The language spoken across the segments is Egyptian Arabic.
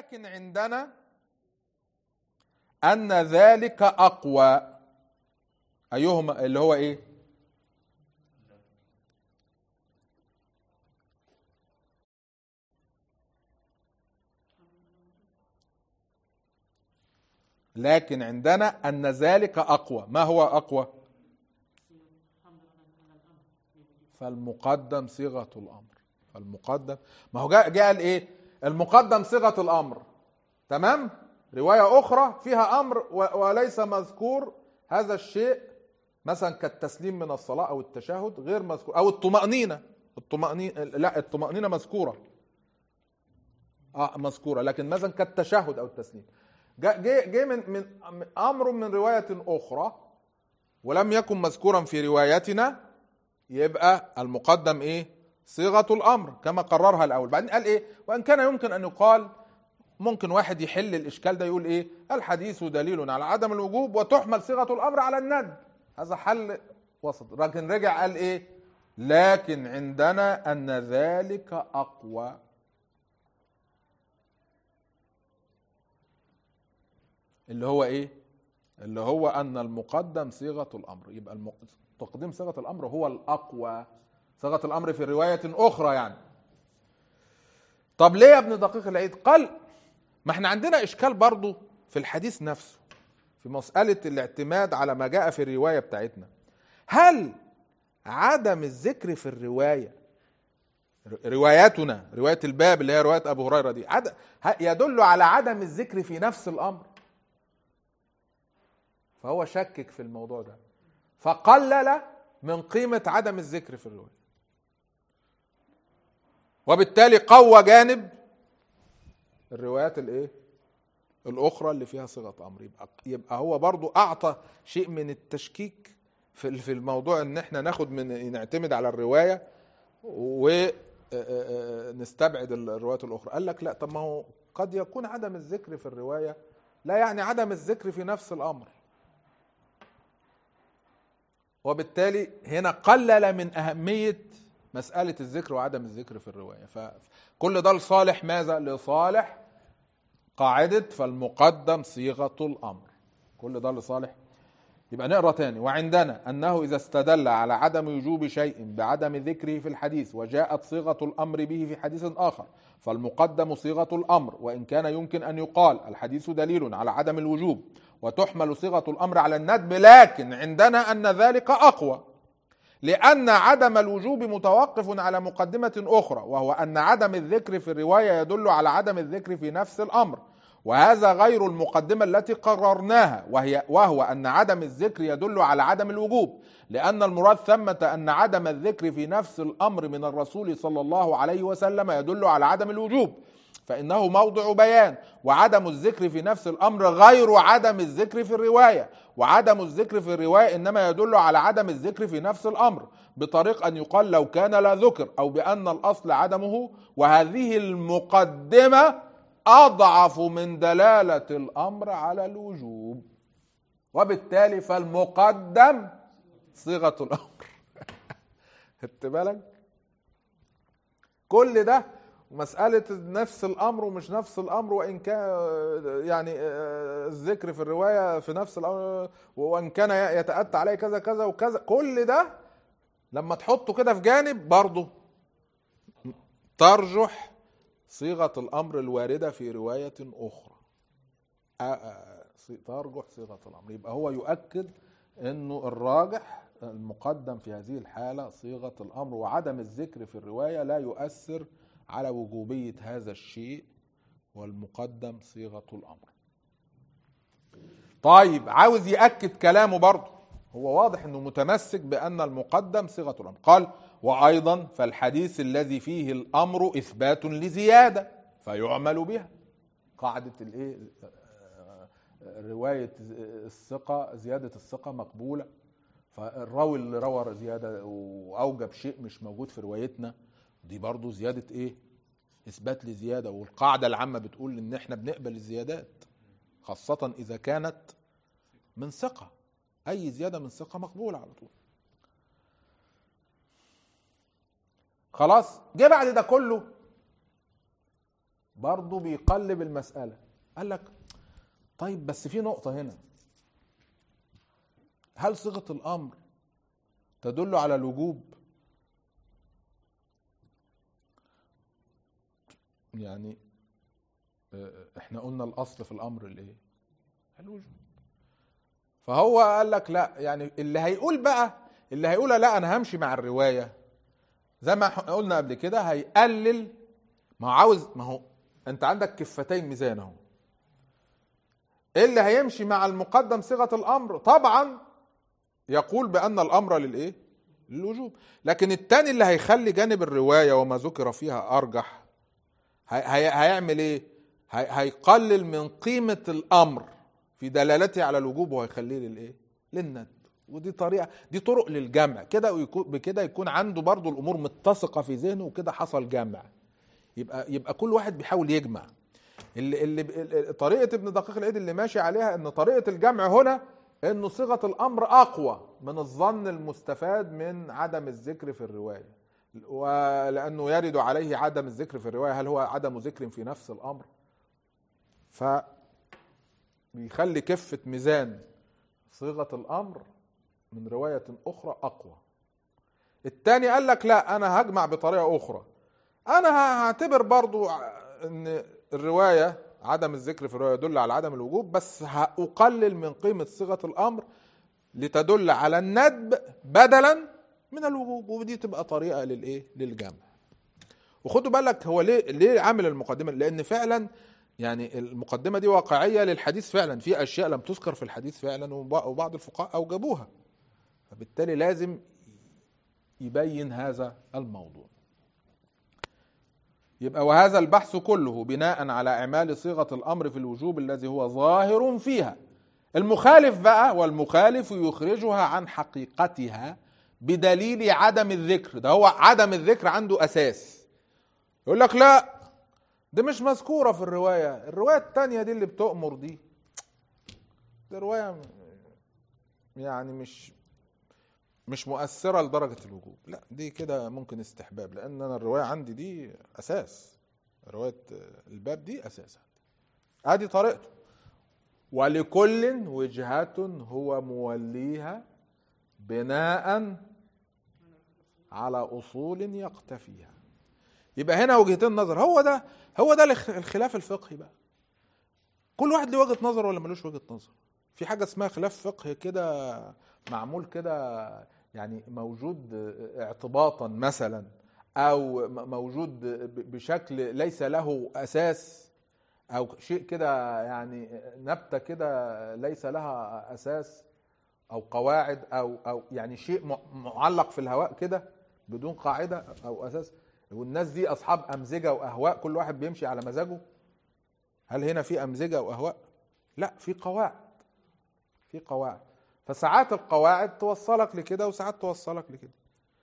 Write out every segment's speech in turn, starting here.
لكن عندنا ان ذلك اقوى ايهما اللي هو ايه لكن عندنا ان ذلك اقوى ما هو اقوى فالمقدم صيغه الامر فالمقدم ما هو جاء جاء قال ايه المقدم صيغه الامر تمام روايه اخرى فيها امر و- وليس مذكور هذا الشيء مثلا كالتسليم من الصلاه او التشهد غير مذكور او الطمانينه الطمانينه لا الطمانينه مذكوره اه مذكوره لكن مثلا كالتشهد او التسليم جاء جه جه من من امر من روايه اخرى ولم يكن مذكورا في روايتنا يبقى المقدم ايه صيغه الامر كما قررها الاول بعدين قال ايه وان كان يمكن ان يقال ممكن واحد يحل الاشكال ده يقول ايه الحديث دليل على عدم الوجوب وتحمل صيغه الامر على الند هذا حل وسط لكن رجع قال ايه لكن عندنا ان ذلك اقوى اللي هو ايه اللي هو ان المقدم صيغه الامر يبقى الم... تقديم صيغه الامر هو الاقوى صيغه الامر في روايه اخرى يعني طب ليه يا ابن دقيق العيد قال ما احنا عندنا اشكال برضو في الحديث نفسه في مساله الاعتماد على ما جاء في الروايه بتاعتنا هل عدم الذكر في الروايه رواياتنا روايه الباب اللي هي روايه ابو هريره دي عد... يدل على عدم الذكر في نفس الامر فهو شكك في الموضوع ده فقلل من قيمة عدم الذكر في الرواية وبالتالي قوى جانب الروايات الايه الاخرى اللي فيها صيغه امر يبقى يبقى هو برضو اعطى شيء من التشكيك في في الموضوع ان احنا ناخد من نعتمد على الروايه ونستبعد الروايات الاخرى قال لك لا طب ما هو قد يكون عدم الذكر في الروايه لا يعني عدم الذكر في نفس الامر وبالتالي هنا قلل من أهمية مسألة الذكر وعدم الذكر في الرواية فكل ده لصالح ماذا؟ لصالح قاعدة فالمقدم صيغة الأمر كل ده لصالح يبقى نقرا تاني وعندنا انه اذا استدل على عدم وجوب شيء بعدم ذكره في الحديث وجاءت صيغه الامر به في حديث اخر فالمقدم صيغه الامر وان كان يمكن ان يقال الحديث دليل على عدم الوجوب وتحمل صيغه الامر على الندب لكن عندنا ان ذلك اقوى لان عدم الوجوب متوقف على مقدمه اخرى وهو ان عدم الذكر في الروايه يدل على عدم الذكر في نفس الامر وهذا غير المقدمة التي قررناها وهي وهو أن عدم الذكر يدل على عدم الوجوب لأن المراد ثمة أن عدم الذكر في نفس الأمر من الرسول صلى الله عليه وسلم يدل على عدم الوجوب فإنه موضع بيان وعدم الذكر في نفس الأمر غير عدم الذكر في الرواية وعدم الذكر في الرواية إنما يدل على عدم الذكر في نفس الأمر بطريق أن يقال لو كان لا ذكر أو بأن الأصل عدمه وهذه المقدمة اضعف من دلاله الامر على الوجوب وبالتالي فالمقدم صيغه الامر خدت بالك كل ده مسألة نفس الأمر ومش نفس الأمر وإن كان يعني الذكر في الرواية في نفس الأمر وإن كان يتأتى عليه كذا كذا وكذا كل ده لما تحطه كده في جانب برضه ترجح صيغة الأمر الواردة في رواية أخرى ترجح صيغة الأمر يبقى هو يؤكد أنه الراجح المقدم في هذه الحالة صيغة الأمر وعدم الذكر في الرواية لا يؤثر على وجوبية هذا الشيء والمقدم صيغة الأمر طيب عاوز يأكد كلامه برضه هو واضح أنه متمسك بأن المقدم صيغة الأمر قال وايضا فالحديث الذي فيه الامر اثبات لزياده فيعمل بها قاعده الايه روايه الثقه زياده الثقه مقبوله فالراوي اللي روى زياده واوجب شيء مش موجود في روايتنا دي برضو زياده ايه اثبات لزياده والقاعده العامه بتقول ان احنا بنقبل الزيادات خاصه اذا كانت من ثقه اي زياده من ثقه مقبوله على طول خلاص جه بعد ده كله برضه بيقلب المساله قال لك طيب بس في نقطه هنا هل صيغه الامر تدل على الوجوب يعني آه، احنا قلنا الاصل في الامر الايه الوجوب فهو قال لك لا يعني اللي هيقول بقى اللي هيقول لا انا همشي مع الروايه زي ما قلنا قبل كده هيقلل ما هو عاوز ما هو انت عندك كفتين ميزان اهو اللي هيمشي مع المقدم صيغه الامر طبعا يقول بان الامر للايه للوجوب لكن الثاني اللي هيخلي جانب الروايه وما ذكر فيها ارجح هي هيعمل ايه هي هيقلل من قيمه الامر في دلالته على الوجوب وهيخليه للايه للند ودي طريقه دي طرق للجمع كده بكده يكون عنده برضو الامور متسقه في ذهنه وكده حصل جمع يبقى يبقى كل واحد بيحاول يجمع اللي اللي طريقه ابن دقيق العيد اللي ماشي عليها ان طريقه الجمع هنا انه صيغه الامر اقوى من الظن المستفاد من عدم الذكر في الروايه ولانه يرد عليه عدم الذكر في الروايه هل هو عدم ذكر في نفس الامر ف بيخلي كفه ميزان صيغه الامر من روايه اخرى اقوى الثاني قال لك لا انا هجمع بطريقه اخرى انا هعتبر برضو ان الروايه عدم الذكر في الروايه يدل على عدم الوجوب بس هأقلل من قيمه صيغه الامر لتدل على الندب بدلا من الوجوب ودي تبقى طريقه للايه للجمع وخدوا بالك هو ليه ليه عامل المقدمه لان فعلا يعني المقدمه دي واقعيه للحديث فعلا في اشياء لم تذكر في الحديث فعلا وبعض الفقهاء اوجبوها فبالتالي لازم يبين هذا الموضوع يبقى وهذا البحث كله بناء على اعمال صيغه الامر في الوجوب الذي هو ظاهر فيها المخالف بقى والمخالف يخرجها عن حقيقتها بدليل عدم الذكر ده هو عدم الذكر عنده اساس يقول لك لا دي مش مذكورة في الرواية الرواية التانية دي اللي بتؤمر دي دي رواية يعني مش مش مؤثرة لدرجة الوجوب لا دي كده ممكن استحباب لأن أنا الرواية عندي دي أساس رواية الباب دي أساس ادي طريقته ولكل وجهة هو موليها بناء على أصول يقتفيها يبقى هنا وجهتين نظر هو ده هو ده الخلاف الفقهي بقى كل واحد له وجهه نظر ولا ملوش وجهه نظر في حاجه اسمها خلاف فقهي كده معمول كده يعني موجود اعتباطا مثلا او موجود بشكل ليس له اساس او شيء كده يعني نبته كده ليس لها اساس او قواعد او او يعني شيء معلق في الهواء كده بدون قاعده او اساس والناس دي اصحاب امزجه واهواء كل واحد بيمشي على مزاجه هل هنا في امزجه واهواء لا في قواعد في قواعد فساعات القواعد توصلك لكده وساعات توصلك لكده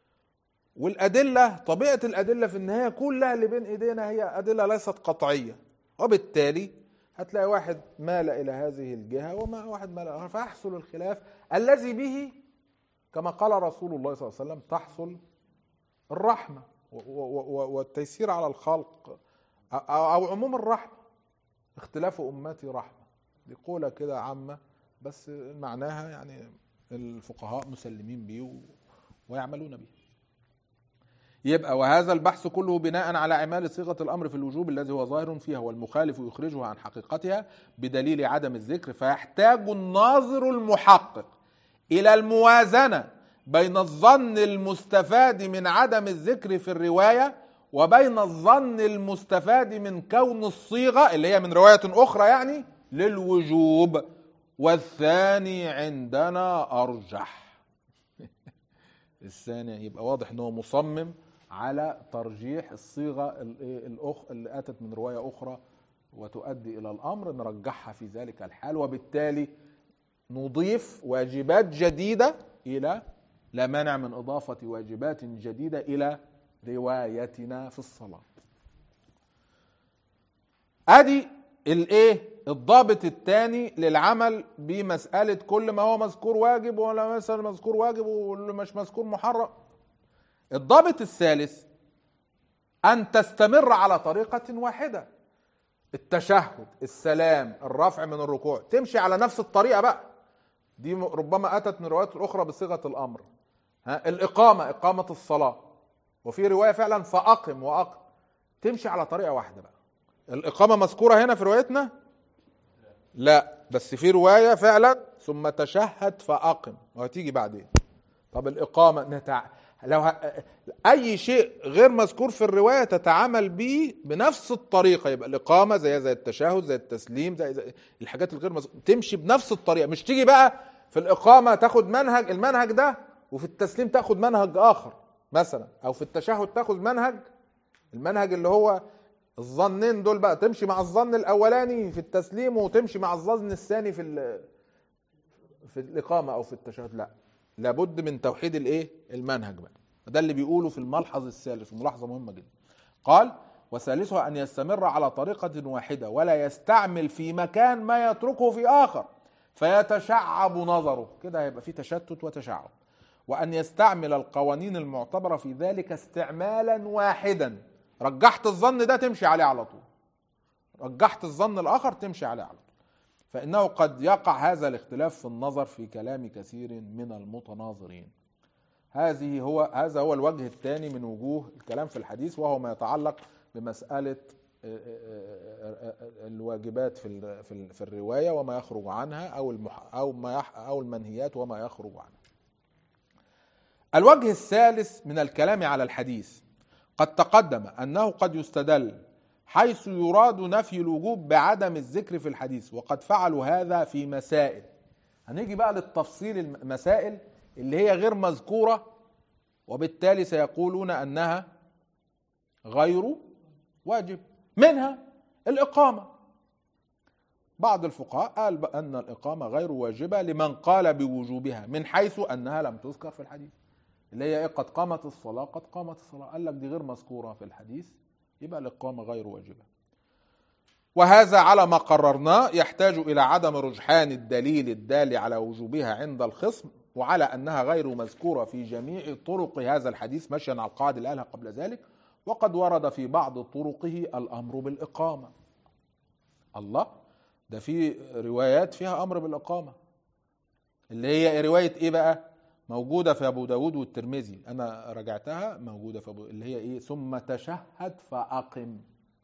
والادله طبيعه الادله في النهايه كلها اللي بين ايدينا هي ادله ليست قطعيه وبالتالي هتلاقي واحد مال الى هذه الجهه وما واحد مال فيحصل الخلاف الذي به كما قال رسول الله صلى الله عليه وسلم تحصل الرحمه والتيسير على الخلق او عموم الرحمه اختلاف امتي رحمه دي قولة كده عامه بس معناها يعني الفقهاء مسلمين به ويعملون به يبقى وهذا البحث كله بناء على اعمال صيغه الامر في الوجوب الذي هو ظاهر فيها والمخالف يخرجها عن حقيقتها بدليل عدم الذكر فيحتاج الناظر المحقق الى الموازنه بين الظن المستفاد من عدم الذكر في الروايه وبين الظن المستفاد من كون الصيغه اللي هي من روايه اخرى يعني للوجوب والثاني عندنا ارجح الثاني يبقى واضح ان هو مصمم على ترجيح الصيغه الاخ اللي اتت من روايه اخرى وتؤدي الى الامر نرجحها في ذلك الحال وبالتالي نضيف واجبات جديده الى لا مانع من إضافة واجبات جديدة إلى روايتنا في الصلاة ادي الايه الضابط الثاني للعمل بمسألة كل ما هو مذكور واجب ولا مثلا مذكور واجب واللي مش مذكور محرم الضابط الثالث أن تستمر على طريقة واحدة التشهد السلام الرفع من الركوع تمشي على نفس الطريقه بقى دي م- ربما اتت من روايات اخرى بصيغه الامر ها الاقامه اقامه الصلاه وفي روايه فعلا فاقم واقم تمشي على طريقه واحده بقى الاقامه مذكوره هنا في روايتنا لا بس في روايه فعلا ثم تشهد فاقم وهتيجي بعدين طب الاقامه نتع... لو ه... اي شيء غير مذكور في الروايه تتعامل به بنفس الطريقه يبقى الاقامه زي زي التشهد زي التسليم زي, زي الحاجات الغير مذكورة تمشي بنفس الطريقه مش تيجي بقى في الاقامه تاخد منهج المنهج ده وفي التسليم تاخد منهج اخر مثلا او في التشهد تاخد منهج المنهج اللي هو الظنين دول بقى تمشي مع الظن الاولاني في التسليم وتمشي مع الظن الثاني في ال- في الاقامه او في التشهد لا لابد من توحيد الايه المنهج بقى ده اللي بيقوله في الملحظ الثالث ملاحظه مهمه جدا قال وثالثها ان يستمر على طريقه واحده ولا يستعمل في مكان ما يتركه في اخر فيتشعب نظره كده هيبقى في تشتت وتشعب وان يستعمل القوانين المعتبره في ذلك استعمالا واحدا رجحت الظن ده تمشي عليه على طول رجحت الظن الاخر تمشي عليه على طول فإنه قد يقع هذا الاختلاف في النظر في كلام كثير من المتناظرين هذه هو هذا هو الوجه الثاني من وجوه الكلام في الحديث وهو ما يتعلق بمسألة الواجبات في ال- في ال- في الرواية وما يخرج عنها أو المح أو ما يح أو المنهيات وما يخرج عنها. الوجه الثالث من الكلام على الحديث قد تقدم أنه قد يستدل حيث يراد نفي الوجوب بعدم الذكر في الحديث وقد فعلوا هذا في مسائل هنيجي بقى للتفصيل المسائل اللي هي غير مذكورة وبالتالي سيقولون أنها غير واجب منها الإقامة بعض الفقهاء قال بأن الإقامة غير واجبة لمن قال بوجوبها من حيث أنها لم تذكر في الحديث اللي هي إيه قد قامت الصلاة قد قامت الصلاة قال لك دي غير مذكورة في الحديث يبقى الإقامة غير واجبة وهذا على ما قررناه يحتاج إلى عدم رجحان الدليل الدال على وجوبها عند الخصم وعلى أنها غير مذكورة في جميع طرق هذا الحديث مشيا على القاعدة اللي قالها قبل ذلك وقد ورد في بعض طرقه الأمر بالإقامة الله ده في روايات فيها أمر بالإقامة اللي هي رواية إيه بقى موجودة في أبو داود والترمذي أنا رجعتها موجودة في أبو اللي هي إيه ثم تشهد فأقم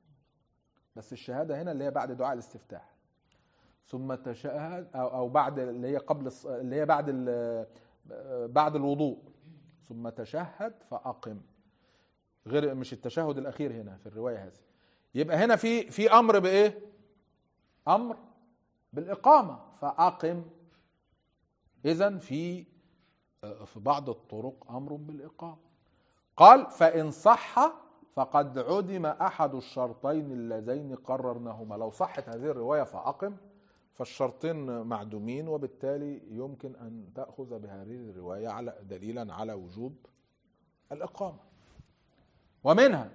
بس الشهادة هنا اللي هي بعد دعاء الاستفتاح ثم تشهد أو, أو بعد اللي هي قبل الص- اللي هي بعد ال- بعد الوضوء ثم تشهد فأقم غير مش التشهد الأخير هنا في الرواية هذه يبقى هنا في في أمر بإيه؟ أمر بالإقامة فأقم إذا في في بعض الطرق امر بالاقامه قال فان صح فقد عدم احد الشرطين اللذين قررناهما لو صحت هذه الروايه فاقم فالشرطين معدومين وبالتالي يمكن ان تاخذ بهذه الروايه على دليلا على وجوب الاقامه ومنها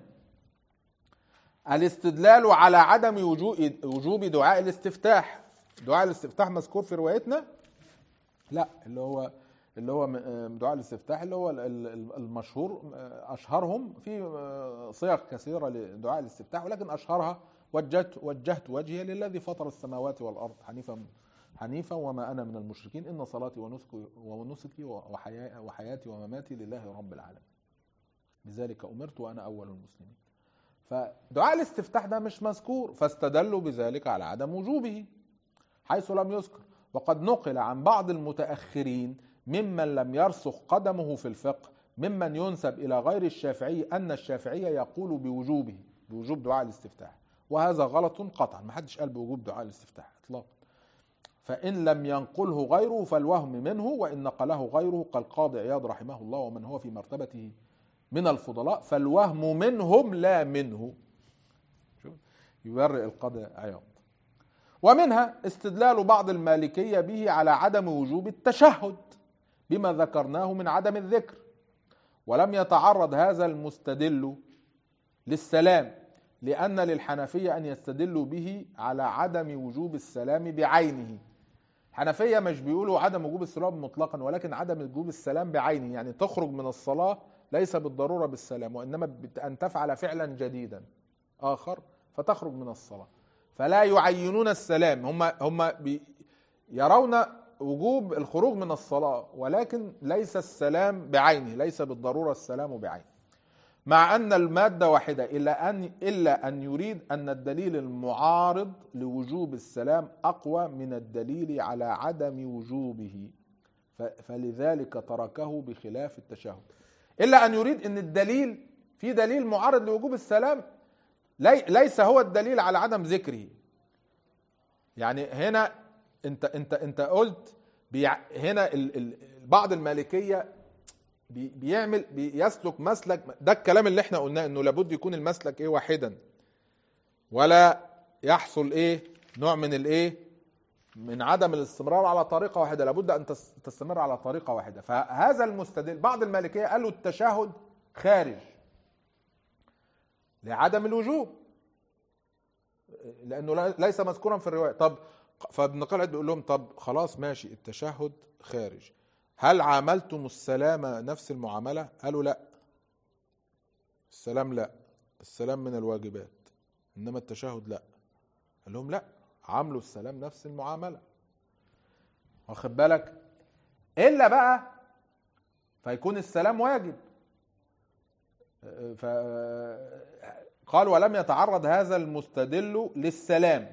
الاستدلال على عدم وجوب وجوب دعاء الاستفتاح دعاء الاستفتاح مذكور في روايتنا لا اللي هو اللي هو م- دعاء الاستفتاح اللي هو ال- ال- المشهور اشهرهم في صيغ كثيره لدعاء الاستفتاح ولكن اشهرها وجهت وجهت وجهي للذي فطر السماوات والارض حنيفا حنيفا وما انا من المشركين ان صلاتي ونسكي ونسكي وحيا- وحياتي ومماتي لله رب العالمين بذلك امرت وانا اول المسلمين فدعاء الاستفتاح ده مش مذكور فاستدلوا بذلك على عدم وجوبه حيث لم يذكر وقد نقل عن بعض المتأخرين ممن لم يرسخ قدمه في الفقه ممن ينسب إلى غير الشافعي أن الشافعي يقول بوجوبه بوجوب دعاء الاستفتاح وهذا غلط قطعا ما حدش قال بوجوب دعاء الاستفتاح اطلاقا فإن لم ينقله غيره فالوهم منه وإن نقله غيره كالقاضي عياض رحمه الله ومن هو في مرتبته من الفضلاء فالوهم منهم لا منه شوف يبرئ القاضي عياض ومنها استدلال بعض المالكية به على عدم وجوب التشهد بما ذكرناه من عدم الذكر ولم يتعرض هذا المستدل للسلام لأن للحنفية أن يستدلوا به على عدم وجوب السلام بعينه الحنفية مش بيقولوا عدم وجوب السلام مطلقا ولكن عدم وجوب السلام بعينه يعني تخرج من الصلاة ليس بالضرورة بالسلام وإنما بت- أن تفعل فعلا جديدا آخر فتخرج من الصلاة فلا يعينون السلام هم هم بي يرون وجوب الخروج من الصلاة ولكن ليس السلام بعينه ليس بالضرورة السلام بعينه مع أن المادة واحدة إلا أن إلا أن يريد أن الدليل المعارض لوجوب السلام أقوى من الدليل على عدم وجوبه ف- فلذلك تركه بخلاف التشهد إلا أن يريد أن الدليل في دليل معارض لوجوب السلام لي ليس هو الدليل على عدم ذكره يعني هنا انت انت انت قلت بيع هنا ال ال بعض المالكيه بي بيعمل بيسلك مسلك ده الكلام اللي احنا قلناه انه لابد يكون المسلك ايه واحدا ولا يحصل ايه نوع من الايه من عدم الاستمرار على طريقه واحده لابد ان تس- تستمر على طريقه واحده فهذا المستدل بعض المالكيه قالوا التشهد خارج لعدم الوجوب لانه لا- ليس مذكورا في الروايه طب فابن قلعد بيقول لهم طب خلاص ماشي التشهد خارج هل عاملتم السلام نفس المعامله قالوا لا السلام لا السلام من الواجبات انما التشهد لا قال لهم لا عاملوا السلام نفس المعامله واخد بالك الا بقى فيكون السلام واجب ف قال ولم يتعرض هذا المستدل للسلام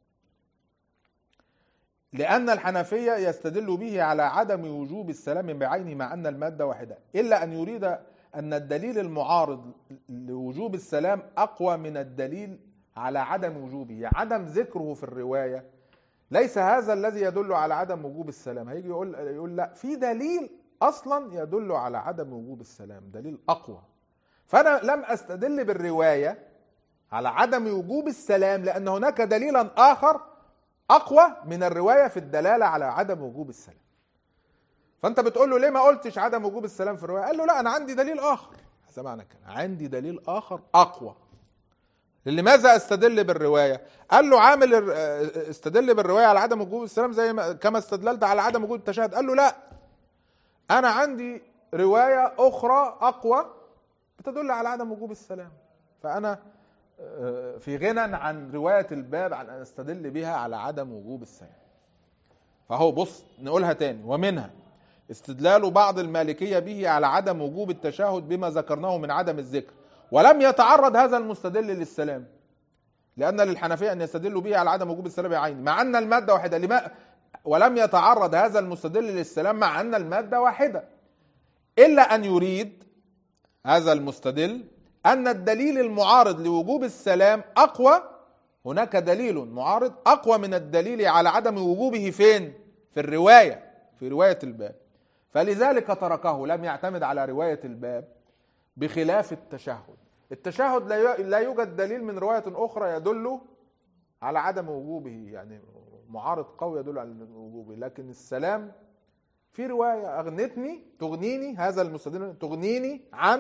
لأن الحنفية يستدل به على عدم وجوب السلام بعينه مع أن المادة واحدة إلا أن يريد أن الدليل المعارض لوجوب السلام أقوى من الدليل على عدم وجوبه عدم ذكره في الرواية ليس هذا الذي يدل على عدم وجوب السلام هيجي يقول يقول لا في دليل اصلا يدل على عدم وجوب السلام دليل اقوى فانا لم استدل بالروايه على عدم وجوب السلام لان هناك دليلا اخر اقوى من الروايه في الدلاله على عدم وجوب السلام فانت بتقول له ليه ما قلتش عدم وجوب السلام في الروايه قال له لا انا عندي دليل اخر هذا معنى الكلام عندي دليل اخر اقوى لماذا استدل بالروايه قال له عامل الر- استدل بالروايه على عدم وجوب السلام زي ما كما استدللت على عدم وجود التشهد قال له لا انا عندي روايه اخرى اقوى بتدل على عدم وجوب السلام فانا آه، في غنى عن روايه الباب عن ان استدل بها على عدم وجوب السلام فهو بص نقولها تاني ومنها استدلال بعض المالكية به على عدم وجوب التشهد بما ذكرناه من عدم الذكر ولم يتعرض هذا المستدل للسلام لأن للحنفية أن يستدلوا به على عدم وجوب السلام بعينه مع أن المادة واحدة لما ولم يتعرض هذا المستدل للسلام مع أن المادة واحدة إلا أن يريد هذا المستدل أن الدليل المعارض لوجوب السلام أقوى هناك دليل معارض أقوى من الدليل على عدم وجوبه فين؟ في الرواية في رواية الباب فلذلك تركه لم يعتمد على رواية الباب بخلاف التشهد التشهد لا ي- لا يوجد دليل من رواية أخرى يدل على عدم وجوبه يعني معارض قوي يدل على وجوبه لكن السلام في رواية أغنتني تغنيني هذا المستدل تغنيني عن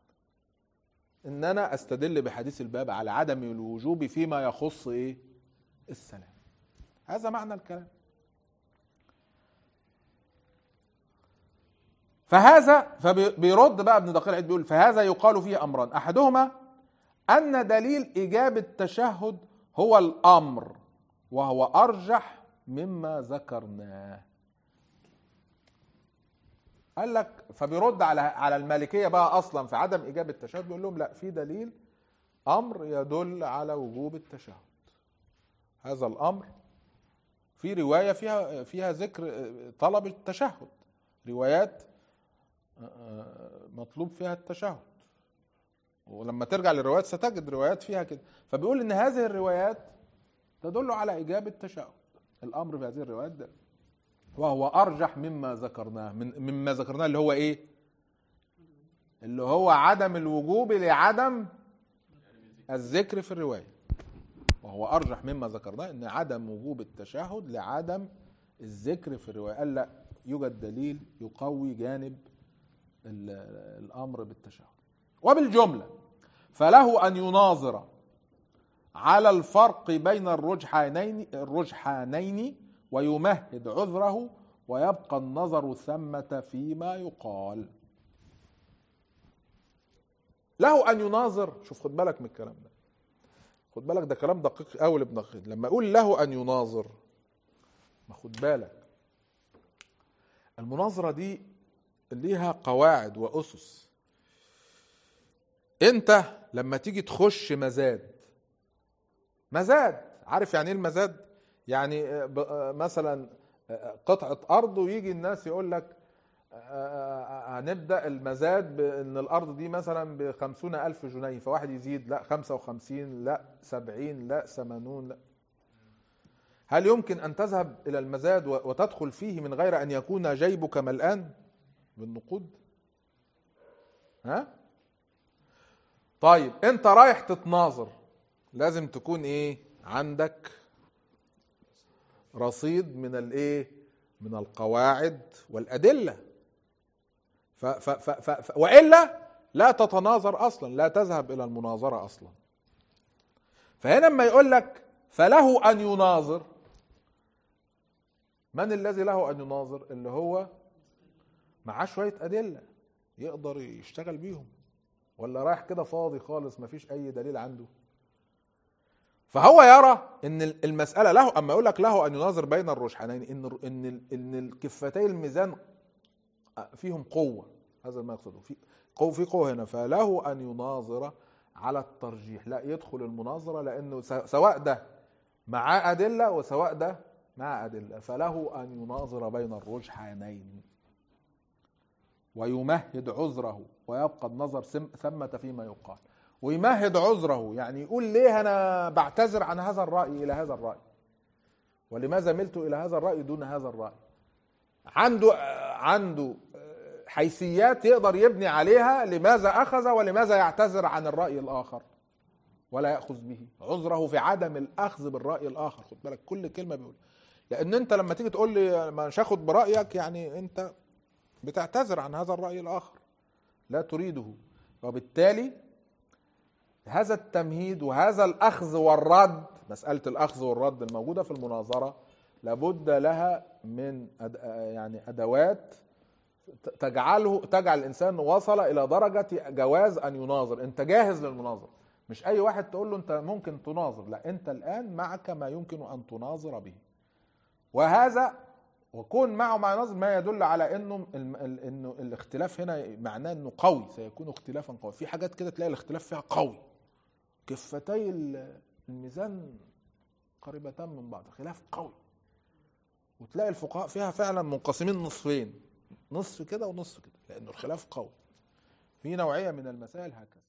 ان انا استدل بحديث الباب على عدم الوجوب فيما يخص ايه السلام هذا معنى الكلام فهذا فبيرد بقى ابن دقيق العيد بيقول فهذا يقال فيه امران احدهما ان دليل ايجاب التشهد هو الامر وهو ارجح مما ذكرناه قال لك فبيرد على على المالكيه بقى اصلا في عدم ايجاب التشهد بيقول لهم لا في دليل امر يدل على وجوب التشهد هذا الامر في روايه فيها فيها ذكر طلب التشهد روايات مطلوب فيها التشهد ولما ترجع للروايات ستجد روايات فيها كده فبيقول ان هذه الروايات تدل على ايجاب التشهد الامر في هذه الروايات ده وهو ارجح مما ذكرناه من مما ذكرناه اللي هو ايه اللي هو عدم الوجوب لعدم الذكر في الروايه وهو ارجح مما ذكرناه ان عدم وجوب التشهد لعدم الذكر في الروايه قال لا يوجد دليل يقوي جانب ال- الامر بالتشهد وبالجمله فله ان يناظر على الفرق بين الرجحانين الرجحانين ويمهد عذره ويبقى النظر ثمة فيما يقال له أن يناظر شوف خد بالك من الكلام ده خد بالك ده كلام دقيق قوي لابن دقيق لما يقول له ان يناظر ما خد بالك المناظره دي ليها قواعد واسس انت لما تيجي تخش مزاد مزاد عارف يعني ايه المزاد يعني آه، ب- آه، مثلا آه، قطعه ارض ويجي الناس يقول لك آه، هنبدا المزاد بان الارض دي مثلا بخمسون الف جنيه فواحد يزيد لا خمسة وخمسين لا سبعين لا ثمانون لا هل يمكن ان تذهب الى المزاد و- وتدخل فيه من غير ان يكون جيبك ملآن بالنقود ها طيب انت رايح تتناظر لازم تكون ايه عندك رصيد من الايه من القواعد والادله ف ف ف ف ف والا لا تتناظر اصلا لا تذهب الى المناظره اصلا فهنا لما يقول لك فله ان يناظر من الذي له ان يناظر اللي هو معاه شويه ادله يقدر يشتغل بيهم ولا رايح كده فاضي خالص مفيش اي دليل عنده فهو يرى ان المساله له اما يقول لك له ان يناظر بين الرجحانين ان ان ان الكفتي الميزان فيهم قوه هذا ما يقصده في قوه في قوه هنا فله ان يناظر على الترجيح لا يدخل المناظره لانه س- سواء ده معاه ادله وسواء ده مع ادله فله ان يناظر بين الرجحانين ويمهد عذره ويبقى النظر سم- ثمة فيما يقال ويمهد عذره يعني يقول ليه انا بعتذر عن هذا الراي الى هذا الراي ولماذا ملت الى هذا الراي دون هذا الراي عنده عنده حيثيات يقدر يبني عليها لماذا اخذ ولماذا يعتذر عن الراي الاخر ولا ياخذ به عذره في عدم الاخذ بالراي الاخر خد بالك كل كلمه بيقول لان انت لما تيجي تقول لي مش هاخد برايك يعني انت بتعتذر عن هذا الراي الاخر لا تريده وبالتالي هذا التمهيد وهذا الاخذ والرد مساله الاخذ والرد الموجوده في المناظره لابد لها من أد... يعني ادوات ت- تجعله تجعل الانسان وصل الى درجه جواز ان يناظر انت جاهز للمناظره مش اي واحد تقول له انت ممكن تناظر لا انت الان معك ما يمكن ان تناظر به وهذا وكون معه مع ناظر ما يدل على انه الم- ال- انه الاختلاف هنا معناه انه قوي سيكون اختلافا قوي في حاجات كده تلاقي الاختلاف فيها قوي كفتي ال- الميزان قريبتان من بعض خلاف قوي وتلاقي الفقهاء فيها فعلا منقسمين نصفين نصف كده ونصف كده لانه الخلاف قوي في نوعيه من المسائل هكذا